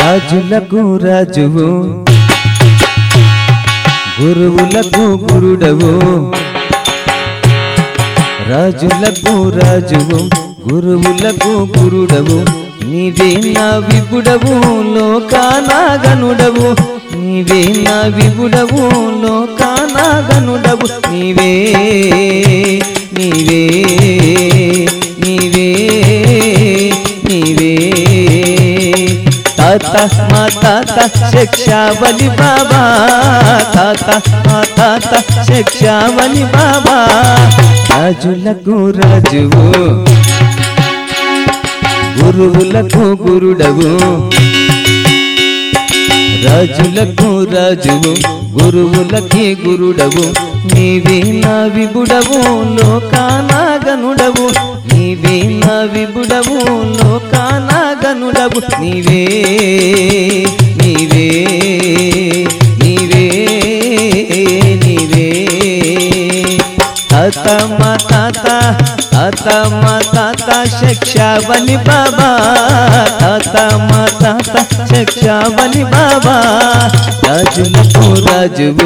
రాజులకు రాజువు గురువులకు గురుడవు రాజులకు రాజువు గురువులకు గురుడవు నీవే నా విపుడవు లోకానాగనుడవు నీవే నా విపుడవు లోకానాగనుడవు నీవే నీవే నీవే నీవే తాత మా తాత శిక్షావలి బాబా తాత మా తాత శిక్షావలి బాబా రాజులకు రాజువు గురువులకు గురుడవు రాజులకు రాజువు గురువులకి గురుడవు నీవే నా విబుడవు లోకానాగనుడవు నీవే నా విబుడవు లోకానాగనుడవు నీవే నీవే నీవే నీవే తాత మా తాత తాత మా తాత శిక్షావని బాబా తాత మా తాత శిక్షావని బాబా రాజులకు రాజువు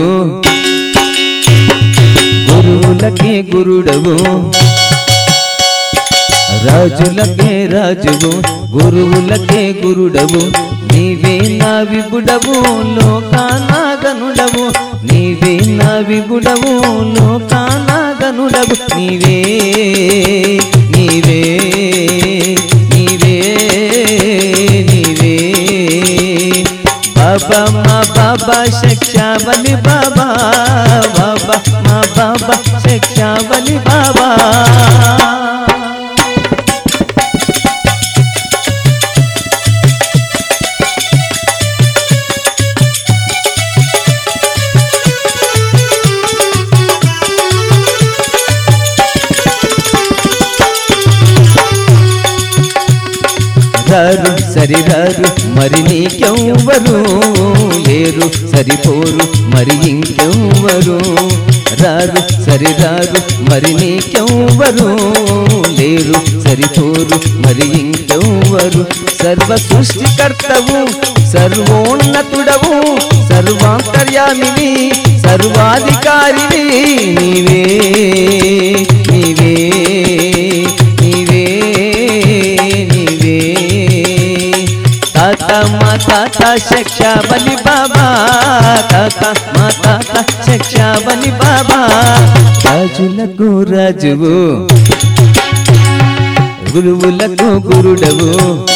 గురువులకే గురుడవు రాజులకే రాజువు గురువులకే గురుడవు నీవే నా విబుడవు లోకానాగనుడవు నీవే నా విబుడవు లోకానాగనుడవు నీవే నీవే నీవే నీవే బాబా మా బాబా శిక్షావలి బాబా బాబా మా బాబా శిక్షావలి బాబా రారు సరిరారు మరి నీకెవ్వరు లేరు సరిపోరు మరి ఇంకెవ్వరు రారు సరిరారు మరి నీకెవ్వరు లేరు సరిపోరు మరి ఇంకెవ్వరు సర్వ సృష్టికర్తవు సర్వోన్నతుడవు సర్వాంతర్యామివి సర్వాధికారివి నీవే నీవే నీవే నీవే తాత మా తాత శిక్షావలి బాబా తాత మా తాత శిక్షావలి బాబా రాజులకు రాజువు గురువులకు గురుడవు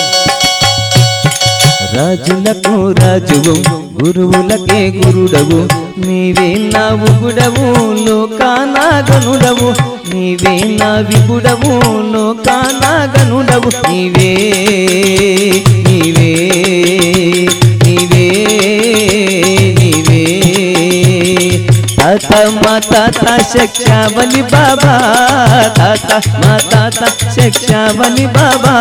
రాజులకు రాజువు గురువులకే గురుడవు నీవే నా ఉగుడవు లోకానాగనుడవు నీవే నా విగుడవు లోకానాగనుడవు నీవే నీవే నీవే నీవే తాత మా తాత శిక్షావలి బాబా తాత మా తాత శిక్షావలి బాబా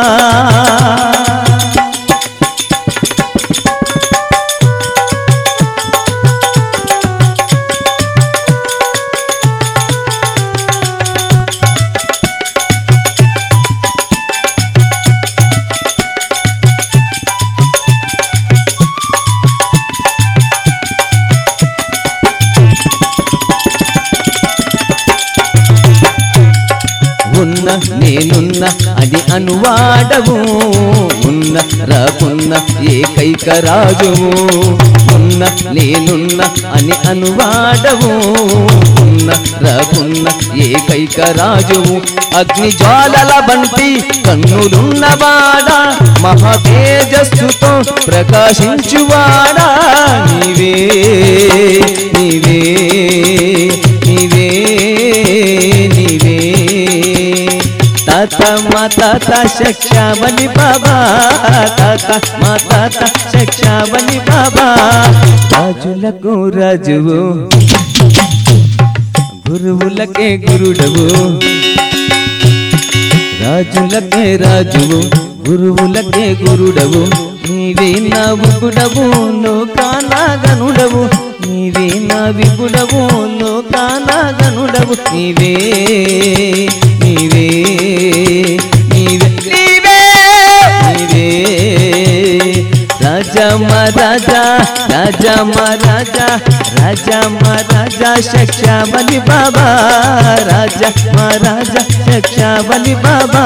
ఉన్న నేనున్న అది అనువాడవు ఉన్న రాకున్న ఏకైక రాజువు ఉన్న నేనున్న అని అనువాడవు ఉన్న రాకున్న ఏకైక రాజువు అగ్ని జ్వాలల బంటి కన్నులున్నవాడా మహా తేజస్సుతో ప్రకాశించువాడా నీవే నీవే నీవే నీవే తాత మా తాత శిక్షావలి బాబా తాత మా తాత శిక్షావలి బాబా రాజులకు రాజువు గురువులకే గురుడవు రాజులకే రాజువు గురువులకే గురుడవు నీవే నా ఉగుడవు లోకానాగనుడవు నీవే నా విగుడవు లోకానాగనుడవు నీవే నీవే నీవే నీవే నీవే రాజా మహారాజా రాజా మహారాజా రాజా మహారాజా శక్షావలి బాబా రాజా మహారాజా శక్షావలి బాబా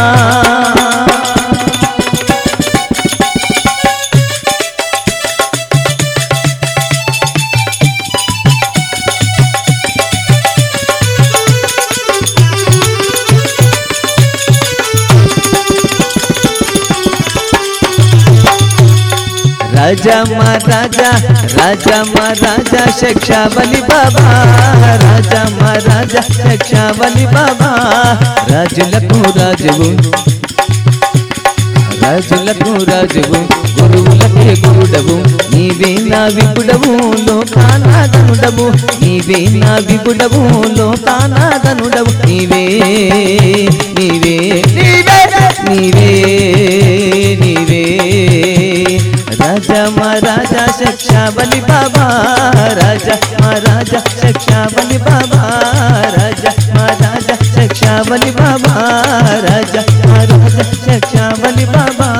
రాజా మహారాజా రాజా మహారాజా శక్షావలి బాబా రాజా మహారాజా శక్షావలి బాబా రాజులకు రాజువు రాజులకు రాజువు గురువులకే గురుడవు నీవే నా విపుడవు లోకానాదనుడవు నీవే నా విపుడవు లోకానాదనుడవు నీవే నీవే నీవే నీవే నీవే రాజా మహారాజా శక్షావలి బాబా రాజా మహారాజా శక్షావలి బాబా రాజా మహారాజా శక్షావలి బాబా రాజా మహారాజా శక్షావలి బాబా